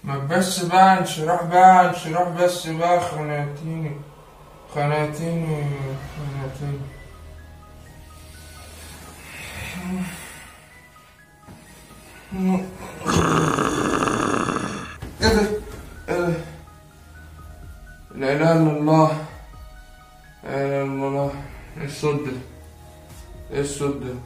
ما بس بقى انشراح بقى انشراح بس بقى خناتيني خناتيني خناتيني ايه ده؟ ايه ده؟ لا اله الا الله لا اله الا الله ايه الصوت ده؟ ايه الصوت ده؟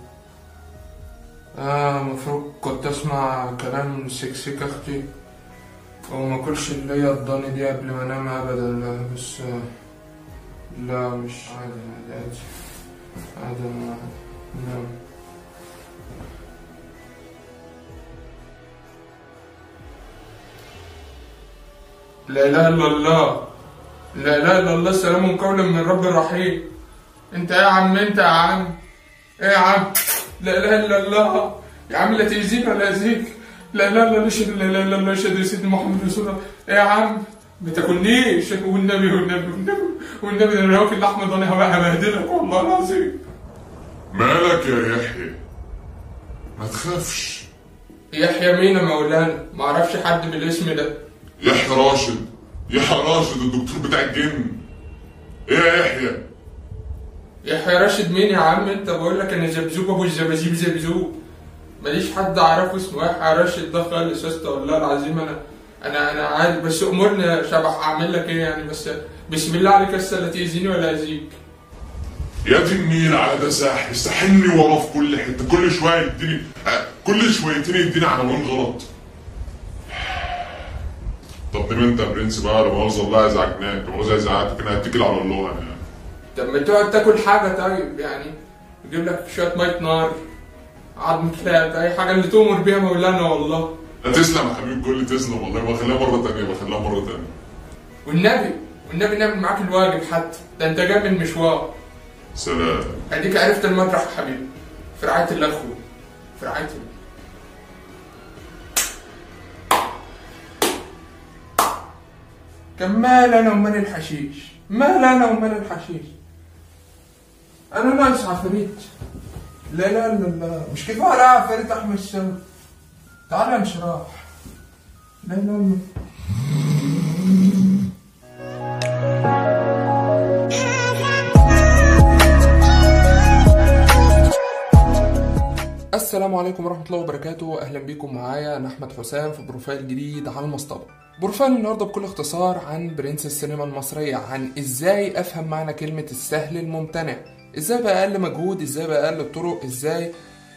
اه المفروض كنت اسمع كلام سكسيك اختي وما اكلش اللي هي الضاني دي قبل ما انام ابدا لا بس آه، لا مش عادي عادي عادي عادي أنا نام لا اله الا الله لا اله الا الله سلام قولا من رب رحيم انت يا عم انت يا عم ايه يا عم لا اله الا الله يا عم لا تأذيك ولا أذيك لا اله الا الله اشهد لا اله الا الله اشهد ان سيدنا محمد رسول الله ايه يا عم ما تاكلنيش والنبي والنبي والنبي والنبي ده انا لو واكل لحمه ضاني هبقى هبهدلك والله العظيم مالك يا يحيى ما تخافش يحيى مين يا مولانا ما اعرفش حد بالاسم ده يحيى راشد يحيى راشد الدكتور بتاع الجن ايه يا يحيى يحيى راشد مين يا عم انت بقول لك انا زبزوب ابو الزبازيب زبزوب ماليش حد اعرفه اسمه يحيى راشد ده خالص يا اسطى والله العظيم انا انا انا عادي بس امرني يا شبح اعمل لك ايه يعني بس بسم الله عليك بس لا تاذيني ولا اذيك يا دي النيل على ده ساحل ساحلني وراه في كل حته كل شويه يديني آه، كل شويتين يديني عناوين غلط طب نام انت يا برنس بقى لا مؤاخذه الله يزعجناك لا مؤاخذه يزعجك انا هتكل على الله انا طب ما تقعد تاكل حاجه طيب يعني اجيب لك شويه ميه نار عظم كلاب اي حاجه اللي تؤمر بيها مولانا والله لا تسلم يا حبيبي كل تسلم والله بخليها مره تانيه بخليها مره تانيه والنبي والنبي نعمل معاك الواجب حتى ده انت جاي من مشوار سلام اديك عرفت المطرح يا حبيبي في رعايه الله اخوي في رعايه الله كان مال انا ومال الحشيش مال انا ومال الحشيش انا ناقص عفاريت لا لا لا لا مش كفايه على عفاريت احمد الشوقي تعالى يا انشراح لا لا لا السلام عليكم ورحمة الله وبركاته أهلا بيكم معايا أنا أحمد حسام في بروفايل جديد على المصطبة بروفايل النهاردة بكل اختصار عن برنس السينما المصرية عن إزاي أفهم معنى كلمة السهل الممتنع إزاي بأقل مجهود إزاي بأقل طرق إزاي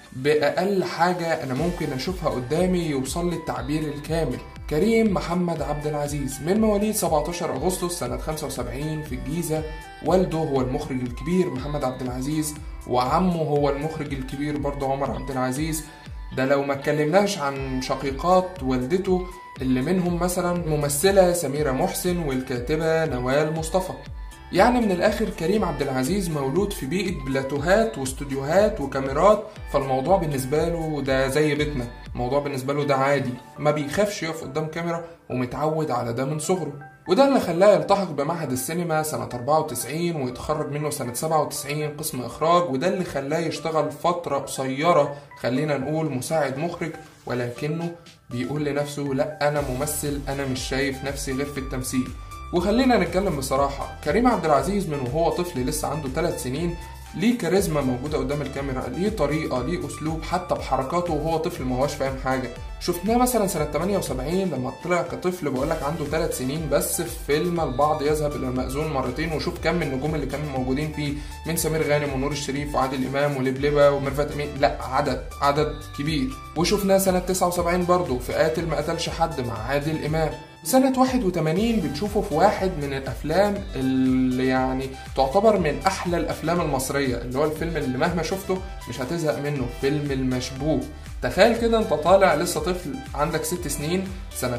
بأقل حاجة أنا ممكن أشوفها قدامي يوصل لي التعبير الكامل كريم محمد عبد العزيز من مواليد 17 أغسطس سنة 75 في الجيزة والده هو المخرج الكبير محمد عبد العزيز وعمه هو المخرج الكبير برضه عمر عبد العزيز ده لو ما اتكلمناش عن شقيقات والدته اللي منهم مثلا ممثلة سميرة محسن والكاتبة نوال مصطفى يعني من الآخر كريم عبد العزيز مولود في بيئة بلاتوهات واستوديوهات وكاميرات فالموضوع بالنسبة له ده زي بيتنا الموضوع بالنسبة له ده عادي ما بيخافش يقف قدام كاميرا ومتعود على ده من صغره وده اللي خلاه يلتحق بمعهد السينما سنة 94 ويتخرج منه سنة 97 قسم إخراج وده اللي خلاه يشتغل فترة قصيرة خلينا نقول مساعد مخرج ولكنه بيقول لنفسه لا أنا ممثل أنا مش شايف نفسي غير في التمثيل وخلينا نتكلم بصراحة كريم عبد العزيز من وهو طفل لسه عنده 3 سنين ليه كاريزما موجودة قدام الكاميرا ليه طريقة ليه أسلوب حتى بحركاته وهو طفل ما هوش فاهم حاجة شفناه مثلا سنة 78 لما طلع كطفل بقولك عنده 3 سنين بس في فيلم البعض يذهب إلى المأذون مرتين وشوف كم من النجوم اللي كانوا موجودين فيه من سمير غانم ونور الشريف وعادل إمام ولبلبة وميرفت أمين لا عدد عدد كبير وشفناه سنة 79 برضه في قاتل ما قتلش حد مع عادل إمام سنة 81 بنشوفه في واحد من الأفلام اللي يعني تعتبر من أحلى الأفلام المصرية اللي هو الفيلم اللي مهما شفته مش هتزهق منه فيلم المشبوه تخيل كده انت طالع لسه طفل عندك ست سنين سنة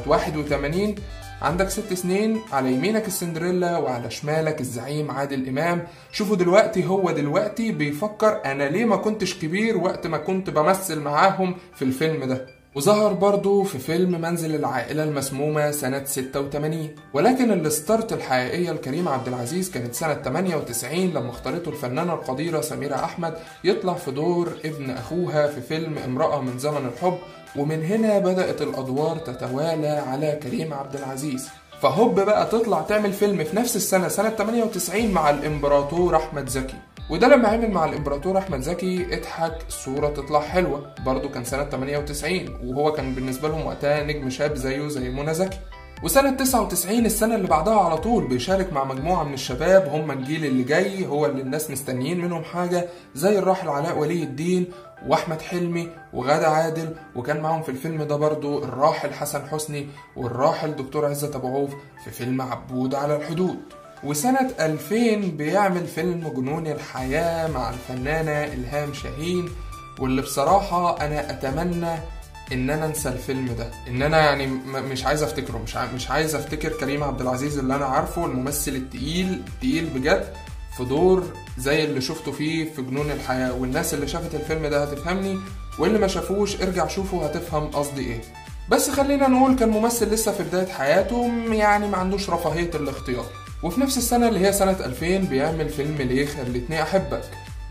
81 عندك ست سنين على يمينك السندريلا وعلى شمالك الزعيم عادل إمام شوفوا دلوقتي هو دلوقتي بيفكر أنا ليه ما كنتش كبير وقت ما كنت بمثل معاهم في الفيلم ده وظهر برضه في فيلم منزل العائلة المسمومة سنة 86 ولكن الستارت الحقيقية لكريم عبد العزيز كانت سنة 98 لما اختارته الفنانة القديرة سميرة أحمد يطلع في دور ابن أخوها في فيلم امرأة من زمن الحب ومن هنا بدأت الأدوار تتوالى على كريم عبد العزيز فهوب بقى تطلع تعمل فيلم في نفس السنة سنة 98 مع الإمبراطور أحمد زكي وده لما عمل مع الامبراطور احمد زكي اضحك الصوره تطلع حلوه برضه كان سنه 98 وهو كان بالنسبه لهم وقتها نجم شاب زيه زي منى زكي وسنة 99 السنة اللي بعدها على طول بيشارك مع مجموعة من الشباب هم الجيل اللي جاي هو اللي الناس مستنيين منهم حاجة زي الراحل علاء ولي الدين واحمد حلمي وغادة عادل وكان معاهم في الفيلم ده برضو الراحل حسن حسني والراحل دكتور عزت ابو عوف في فيلم عبود على الحدود وسنة 2000 بيعمل فيلم جنون الحياة مع الفنانة إلهام شاهين واللي بصراحة أنا أتمنى إن أنا أنسى الفيلم ده إن أنا يعني م- مش عايز أفتكره مش ع- مش عايز أفتكر كريم عبد العزيز اللي أنا عارفه الممثل التقيل التقيل بجد في دور زي اللي شفته فيه في جنون الحياة والناس اللي شافت الفيلم ده هتفهمني واللي ما شافوش ارجع شوفه هتفهم قصدي إيه بس خلينا نقول كان ممثل لسه في بداية حياته م- يعني ما عندوش رفاهية الاختيار وفي نفس السنة اللي هي سنة 2000 بيعمل فيلم ليه خلتني أحبك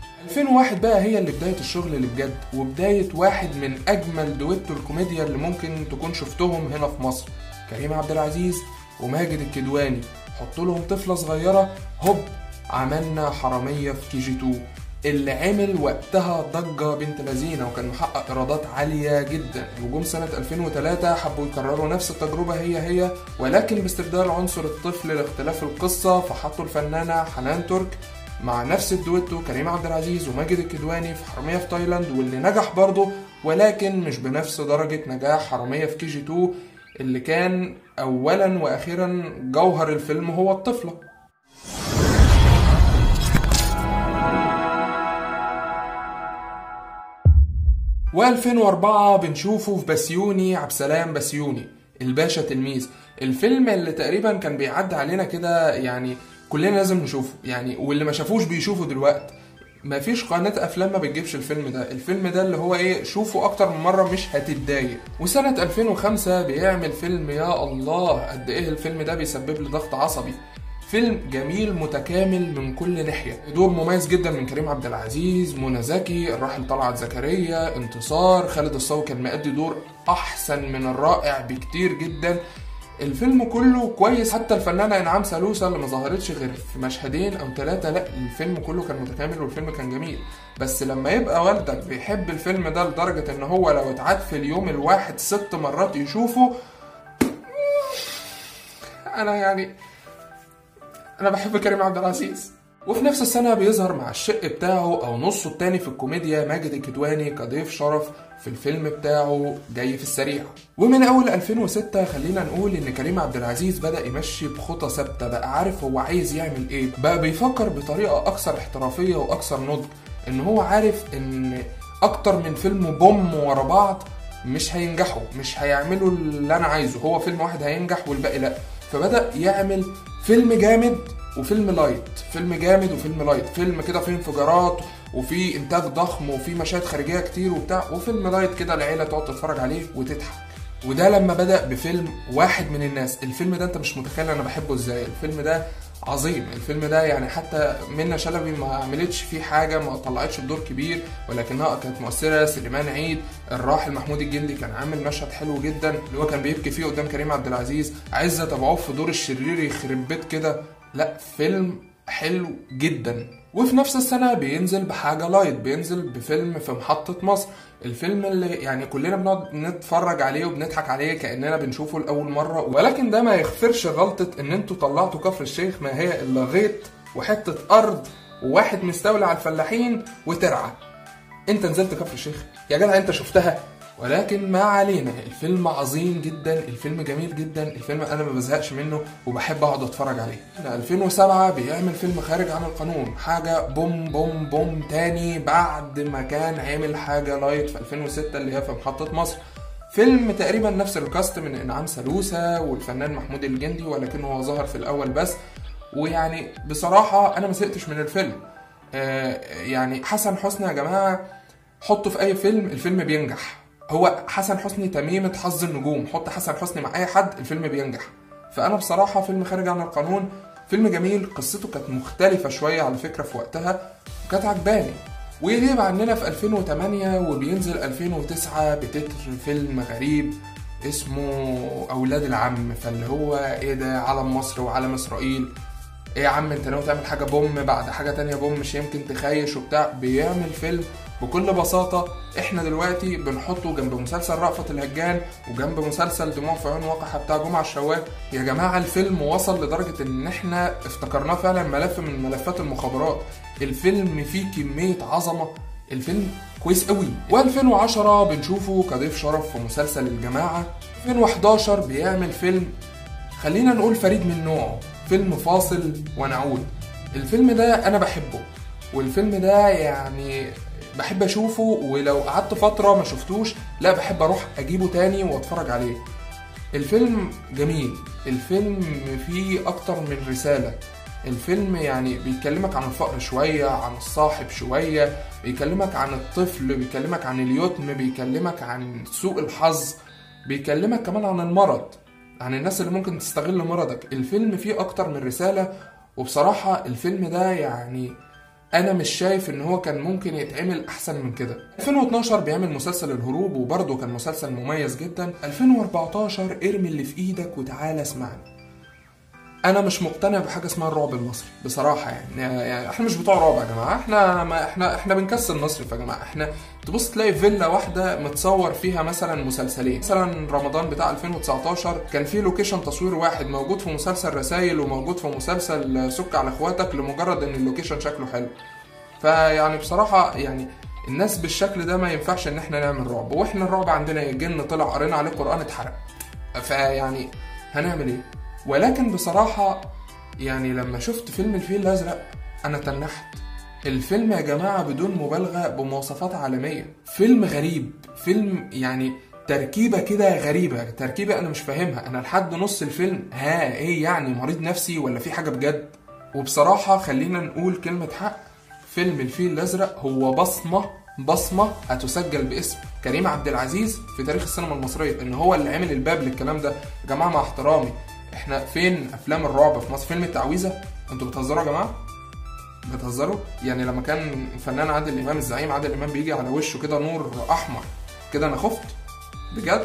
2001 بقى هي اللي بداية الشغل اللي بجد وبداية واحد من أجمل دويتو الكوميديا اللي ممكن تكون شفتهم هنا في مصر كريم عبد العزيز وماجد الكدواني حط لهم طفلة صغيرة هوب عملنا حرامية في كي جي 2 اللي عمل وقتها ضجة بنت لذينة وكان محقق إيرادات عالية جدا وجم سنة 2003 حبوا يكرروا نفس التجربة هي هي ولكن باستبدال عنصر الطفل لاختلاف القصة فحطوا الفنانة حنان ترك مع نفس الدويتو كريم عبد العزيز وماجد الكدواني في حرامية في تايلاند واللي نجح برضه ولكن مش بنفس درجة نجاح حرامية في كي جي 2 اللي كان أولا وأخيرا جوهر الفيلم هو الطفلة و2004 بنشوفه في بسيوني عبد السلام بسيوني الباشا تلميذ الفيلم اللي تقريبا كان بيعدي علينا كده يعني كلنا لازم نشوفه يعني واللي ما شافوش بيشوفه دلوقتي ما فيش قناة أفلام ما بتجيبش الفيلم ده الفيلم ده اللي هو إيه شوفه أكتر من مرة مش هتتضايق وسنة 2005 بيعمل فيلم يا الله قد إيه الفيلم ده بيسبب لي ضغط عصبي فيلم جميل متكامل من كل ناحية دور مميز جدا من كريم عبد العزيز منى زكي الراحل طلعت زكريا انتصار خالد الصاوي كان مأدي دور أحسن من الرائع بكتير جدا الفيلم كله كويس حتى الفنانة إنعام سالوسة اللي ما ظهرتش غير في مشهدين أو ثلاثة لا الفيلم كله كان متكامل والفيلم كان جميل بس لما يبقى والدك بيحب الفيلم ده لدرجة إن هو لو اتعاد في اليوم الواحد ست مرات يشوفه أنا يعني انا بحب كريم عبد العزيز وفي نفس السنة بيظهر مع الشق بتاعه أو نصه التاني في الكوميديا ماجد الكدواني كضيف شرف في الفيلم بتاعه جاي في السريع ومن أول 2006 خلينا نقول إن كريم عبد العزيز بدأ يمشي بخطى ثابتة بقى عارف هو عايز يعمل إيه بقى بيفكر بطريقة أكثر احترافية وأكثر نضج إن هو عارف إن أكتر من فيلم بوم ورا بعض مش هينجحوا مش هيعملوا اللي أنا عايزه هو فيلم واحد هينجح والباقي لأ فبدأ يعمل فيلم جامد وفيلم لايت فيلم جامد وفيلم لايت فيلم كده فيه انفجارات وفيه انتاج ضخم وفيه مشاهد خارجيه كتير وبتاع وفيلم لايت كده العيله تقعد تتفرج عليه وتضحك وده لما بدأ بفيلم واحد من الناس الفيلم ده انت مش متخيل انا بحبه ازاي الفيلم ده عظيم الفيلم ده يعني حتى منى شلبي ما عملتش فيه حاجه ما طلعتش بدور كبير ولكنها كانت مؤثره سليمان عيد الراحل محمود الجندي كان عامل مشهد حلو جدا اللي هو كان بيبكي فيه قدام كريم عبد العزيز عزت ابو عوف في دور الشرير يخرب بيت كده لا فيلم حلو جدا وفي نفس السنة بينزل بحاجة لايت بينزل بفيلم في محطة مصر الفيلم اللي يعني كلنا بنقعد نتفرج عليه وبنضحك عليه كأننا بنشوفه لأول مرة ولكن ده ما يغفرش غلطة إن انتوا طلعتوا كفر الشيخ ما هي إلا غيط وحتة أرض وواحد مستولي على الفلاحين وترعى انت نزلت كفر الشيخ يا جدع انت شفتها ولكن ما علينا الفيلم عظيم جدا الفيلم جميل جدا الفيلم انا ما بزهقش منه وبحب اقعد اتفرج عليه 2007 بيعمل فيلم خارج عن القانون حاجة بوم بوم بوم تاني بعد ما كان عامل حاجة لايت في 2006 اللي هي في محطة مصر فيلم تقريبا نفس الكاست من انعام سالوسة والفنان محمود الجندي ولكن هو ظهر في الاول بس ويعني بصراحة انا ما زهقتش من الفيلم آه يعني حسن حسني يا جماعة حطه في اي فيلم الفيلم بينجح هو حسن حسني تميمة حظ النجوم حط حسن حسني مع اي حد الفيلم بينجح فانا بصراحة فيلم خارج عن القانون فيلم جميل قصته كانت مختلفة شوية على فكرة في وقتها وكانت عجباني ويغيب عننا في 2008 وبينزل 2009 بتتر فيلم غريب اسمه اولاد العم فاللي هو ايه ده علم مصر وعلم اسرائيل ايه يا عم انت ناوي تعمل حاجه بوم بعد حاجه تانية بوم مش يمكن تخيش وبتاع بيعمل فيلم بكل بساطه احنا دلوقتي بنحطه جنب مسلسل رأفت الهجان وجنب مسلسل دموع في عيون وقحه بتاع جمعه الشواب يا جماعه الفيلم وصل لدرجه ان احنا افتكرناه فعلا ملف من ملفات المخابرات الفيلم فيه كميه عظمه الفيلم كويس قوي و2010 بنشوفه كضيف شرف في مسلسل الجماعه 2011 بيعمل فيلم خلينا نقول فريد من نوعه فيلم فاصل ونعود الفيلم ده انا بحبه والفيلم ده يعني بحب اشوفه ولو قعدت فتره ما شفتوش لا بحب اروح اجيبه تاني واتفرج عليه الفيلم جميل الفيلم فيه اكتر من رساله الفيلم يعني بيكلمك عن الفقر شوية عن الصاحب شوية بيكلمك عن الطفل بيكلمك عن اليتم بيكلمك عن سوء الحظ بيكلمك كمان عن المرض عن الناس اللي ممكن تستغل مرضك الفيلم فيه اكتر من رسالة وبصراحة الفيلم ده يعني انا مش شايف ان هو كان ممكن يتعمل احسن من كده 2012 بيعمل مسلسل الهروب وبرضه كان مسلسل مميز جدا 2014 ارمي اللي في ايدك وتعالى اسمعني انا مش مقتنع بحاجه اسمها الرعب المصري بصراحه يعني, يعني احنا مش بتوع رعب يا جماعه احنا ما احنا احنا بنكسل نصرف يا جماعه احنا تبص تلاقي فيلا واحده متصور فيها مثلا مسلسلين مثلا رمضان بتاع 2019 كان فيه لوكيشن تصوير واحد موجود في مسلسل رسايل وموجود في مسلسل سك على اخواتك لمجرد ان اللوكيشن شكله حلو فيعني بصراحه يعني الناس بالشكل ده ما ينفعش ان احنا نعمل رعب واحنا الرعب عندنا ايه جن طلع قرينا عليه قران اتحرق فيعني هنعمل ايه ولكن بصراحة يعني لما شفت فيلم الفيل الأزرق أنا تنحت الفيلم يا جماعة بدون مبالغة بمواصفات عالمية فيلم غريب فيلم يعني تركيبة كده غريبة تركيبة أنا مش فاهمها أنا لحد نص الفيلم ها إيه يعني مريض نفسي ولا في حاجة بجد وبصراحة خلينا نقول كلمة حق فيلم الفيل الأزرق هو بصمة بصمة هتسجل باسم كريم عبد العزيز في تاريخ السينما المصرية إن هو اللي عمل الباب للكلام ده يا جماعة مع احترامي احنا فين افلام الرعب في مصر فيلم التعويذه انتوا بتهزروا يا جماعه بتهزروا يعني لما كان الفنان عادل امام الزعيم عادل امام بيجي على وشه كده نور احمر كده انا خفت بجد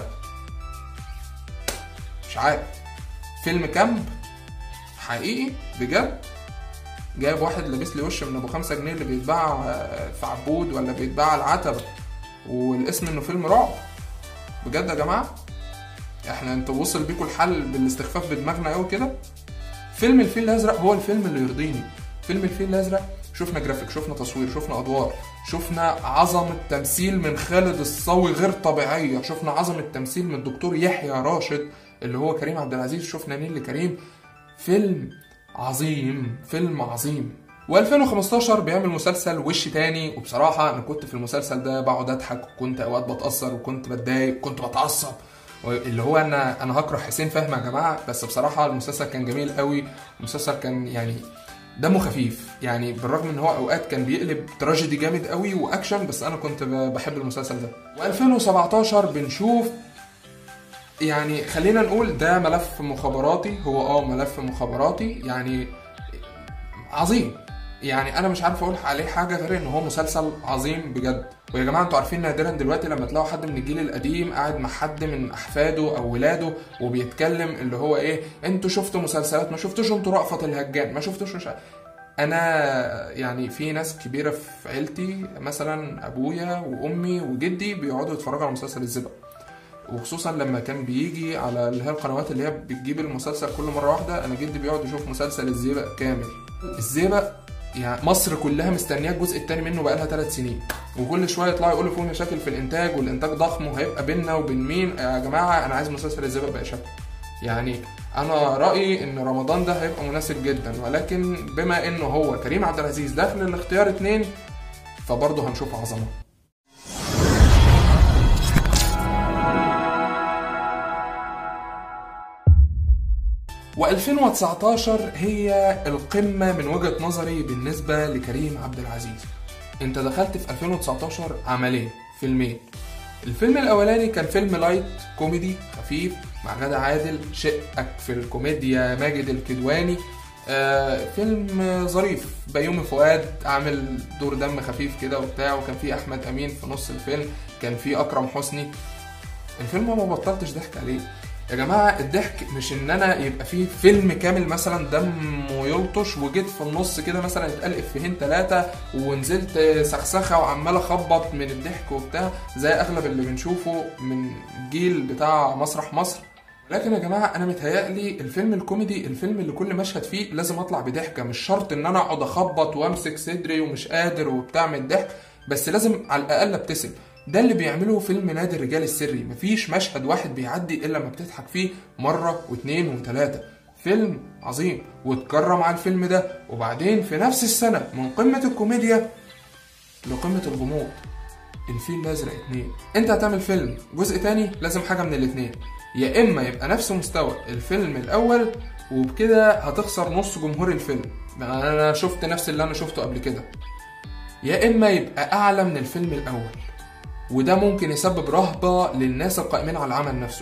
مش عارف فيلم كامب حقيقي بجد جايب واحد لابس لي وش من ابو خمسة جنيه اللي بيتباع في عبود ولا بيتباع على العتبة والاسم انه فيلم رعب بجد يا جماعه احنا انتوا وصل بيكم الحل بالاستخفاف بدماغنا قوي كده فيلم الفيل الازرق هو الفيلم اللي يرضيني فيلم الفيل الازرق شفنا جرافيك شفنا تصوير شفنا ادوار شفنا عظمه تمثيل من خالد الصاوي غير طبيعيه شفنا عظمه تمثيل من الدكتور يحيى راشد اللي هو كريم عبد العزيز شفنا نيلي كريم فيلم عظيم فيلم عظيم و2015 بيعمل مسلسل وش تاني وبصراحه انا كنت في المسلسل ده بقعد اضحك وكنت اوقات بتاثر وكنت بتضايق وكنت بتعصب اللي هو انا انا هكره حسين فهمي يا جماعه بس بصراحه المسلسل كان جميل قوي المسلسل كان يعني دمه خفيف يعني بالرغم ان هو اوقات كان بيقلب تراجيدي جامد قوي واكشن بس انا كنت بحب المسلسل ده و2017 بنشوف يعني خلينا نقول ده ملف مخابراتي هو اه ملف مخابراتي يعني عظيم يعني انا مش عارف اقول عليه حاجه غير ان هو مسلسل عظيم بجد ويا جماعه انتوا عارفين نادرا دلوقتي لما تلاقوا حد من الجيل القديم قاعد مع حد من احفاده او ولاده وبيتكلم اللي هو ايه انتوا شفتوا مسلسلات ما شفتوش انتوا رأفت الهجان ما شفتوش مش انا يعني في ناس كبيره في عيلتي مثلا ابويا وامي وجدي بيقعدوا يتفرجوا على مسلسل الزبق وخصوصا لما كان بيجي على اللي هي القنوات اللي هي بتجيب المسلسل كل مره واحده انا جدي بيقعد يشوف مسلسل الزبق كامل الزبق يعني مصر كلها مستنياه الجزء الثاني منه بقالها ثلاث سنين وكل شويه يطلعوا يقولوا في مشاكل في الانتاج والانتاج ضخم وهيبقى بيننا وبين مين يا جماعه انا عايز مسلسل الزبق بقى شكل يعني انا رايي ان رمضان ده هيبقى مناسب جدا ولكن بما انه هو كريم عبد العزيز داخل الاختيار اتنين فبرضه هنشوف عظمه و2019 هي القمة من وجهة نظري بالنسبة لكريم عبد العزيز انت دخلت في 2019 عملين فيلمين الفيلم الاولاني كان فيلم لايت كوميدي خفيف مع غادة عادل شقك في الكوميديا ماجد الكدواني آه فيلم ظريف بيومي فؤاد عامل دور دم خفيف كده وبتاع وكان في احمد امين في نص الفيلم كان في اكرم حسني الفيلم ما بطلتش ضحك عليه يا جماعة الضحك مش ان انا يبقى فيه فيلم كامل مثلا دمه يلطش وجيت في النص كده مثلا اتقال افيهين ثلاثة ونزلت سخسخة وعمال اخبط من الضحك وبتاع زي اغلب اللي بنشوفه من الجيل بتاع مسرح مصر لكن يا جماعة أنا متهيألي الفيلم الكوميدي الفيلم اللي كل مشهد فيه لازم أطلع بضحكة مش شرط إن أنا أقعد أخبط وأمسك صدري ومش قادر وبتاع من الضحك بس لازم على الأقل أبتسم ده اللي بيعمله فيلم نادي الرجال السري مفيش مشهد واحد بيعدي الا لما بتضحك فيه مره واتنين وتلاته فيلم عظيم واتكرم على الفيلم ده وبعدين في نفس السنه من قمه الكوميديا لقمه الغموض الفيل الازرق اتنين انت هتعمل فيلم جزء تاني لازم حاجه من الاتنين يا اما يبقى نفس مستوى الفيلم الاول وبكده هتخسر نص جمهور الفيلم انا شفت نفس اللي انا شفته قبل كده يا اما يبقى اعلى من الفيلم الاول وده ممكن يسبب رهبة للناس القائمين على العمل نفسه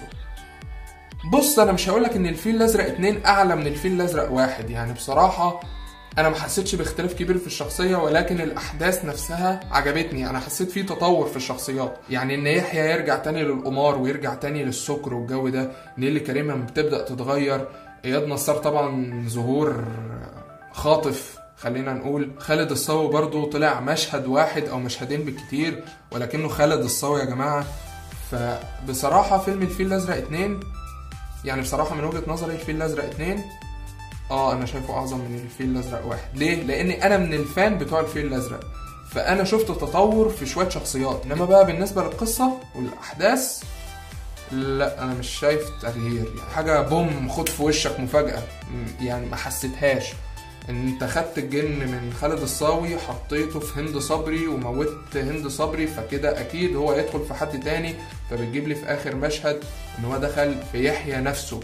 بص انا مش هقولك ان الفيل الازرق اتنين اعلى من الفيل الازرق واحد يعني بصراحة انا ما حسيتش باختلاف كبير في الشخصية ولكن الاحداث نفسها عجبتني انا حسيت فيه تطور في الشخصيات يعني ان يحيى يرجع تاني للقمار ويرجع تاني للسكر والجو ده نيلي كريمة لما بتبدأ تتغير اياد نصار طبعا ظهور خاطف خلينا نقول خالد الصاوي برضو طلع مشهد واحد او مشهدين بالكتير ولكنه خالد الصاوي يا جماعه فبصراحه فيلم الفيل الازرق اتنين يعني بصراحه من وجهه نظري الفيل الازرق اتنين اه انا شايفه اعظم من الفيل الازرق واحد ليه لاني انا من الفان بتوع الفيل الازرق فانا شفت تطور في شويه شخصيات انما بقى بالنسبه للقصه والاحداث لا انا مش شايف تغيير يعني حاجه بوم خد في وشك مفاجاه يعني ما حسيتهاش انت خدت الجن من خالد الصاوي حطيته في هند صبري وموتت هند صبري فكده اكيد هو يدخل في حد تاني فبتجيب لي في اخر مشهد ان هو دخل في يحيى نفسه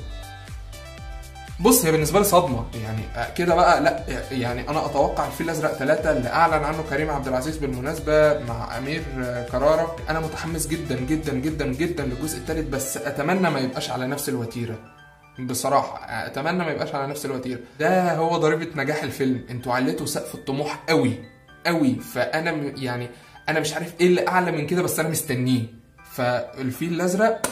بص هي بالنسبه لي صدمه يعني كده بقى لا يعني انا اتوقع الفيل الازرق ثلاثة اللي اعلن عنه كريم عبد العزيز بالمناسبه مع امير كراره انا متحمس جدا جدا جدا جدا للجزء الثالث بس اتمنى ما يبقاش على نفس الوتيره بصراحة أتمنى ما يبقاش على نفس الوتيرة ده هو ضريبة نجاح الفيلم انتوا عليتوا سقف الطموح قوي قوي فأنا م- يعني أنا مش عارف إيه اللي أعلى من كده بس أنا مستنيه فالفيل الأزرق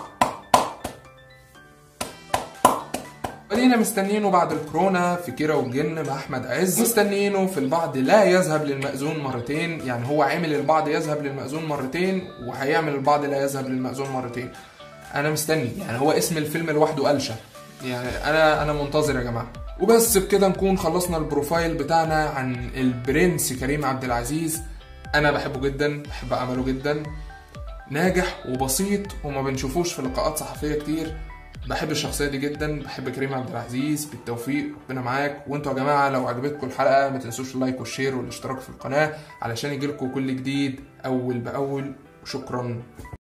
ادينا مستنيينه بعد الكورونا في كيرة والجن مع احمد عز مستنيينه في البعض لا يذهب للمأذون مرتين يعني هو عامل البعض يذهب للمأذون مرتين وهيعمل البعض لا يذهب للمأذون مرتين انا مستني يعني هو اسم الفيلم لوحده قلشه يعني انا انا منتظر يا جماعه وبس بكده نكون خلصنا البروفايل بتاعنا عن البرنس كريم عبد العزيز انا بحبه جدا بحب عمله جدا ناجح وبسيط وما بنشوفوش في لقاءات صحفيه كتير بحب الشخصيه دي جدا بحب كريم عبد العزيز بالتوفيق ربنا معاك وانتوا يا جماعه لو عجبتكم الحلقه ما تنسوش اللايك والشير والاشتراك في القناه علشان يجيلكم كل جديد اول باول وشكرا